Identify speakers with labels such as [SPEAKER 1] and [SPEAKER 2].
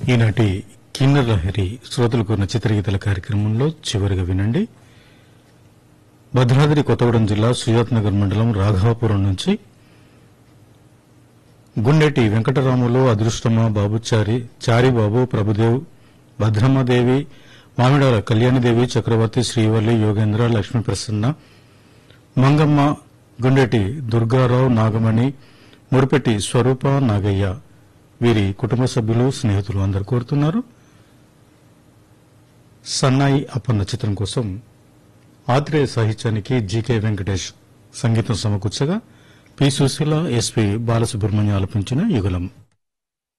[SPEAKER 1] ఈనాటి కిన్నర్ లహరి శ్రోతలు కోరిన చిత్రగీతల కార్యక్రమంలో చివరిగా వినండి భద్రాద్రి కొత్తగూడెం జిల్లా సుజాత్ నగర్ మండలం రాఘవాపురం నుంచి గుండెటి వెంకటరాములు అదృష్టమ బాబుచారి చారిబాబు ప్రభుదేవ్ భద్రమ్మదేవి మామిడాల కళ్యాణిదేవి చక్రవర్తి శ్రీవల్లి యోగేంద్ర లక్ష్మీ ప్రసన్న మంగమ్మ గుండెటి దుర్గారావు నాగమణి మురిపెట్టి స్వరూప నాగయ్య వీరి కుటుంబ సభ్యులు స్నేహితులు అందరు కోరుతున్నారు సన్నాయి అప్పన్న చిత్రం కోసం ఆత్రేయ సాహిత్యానికి జీకే వెంకటేష్ సంగీతం సమకూర్చగా పి సుశీల ఎస్పి బాలసుబ్రహ్మణ్యం ఆలపించిన యుగలం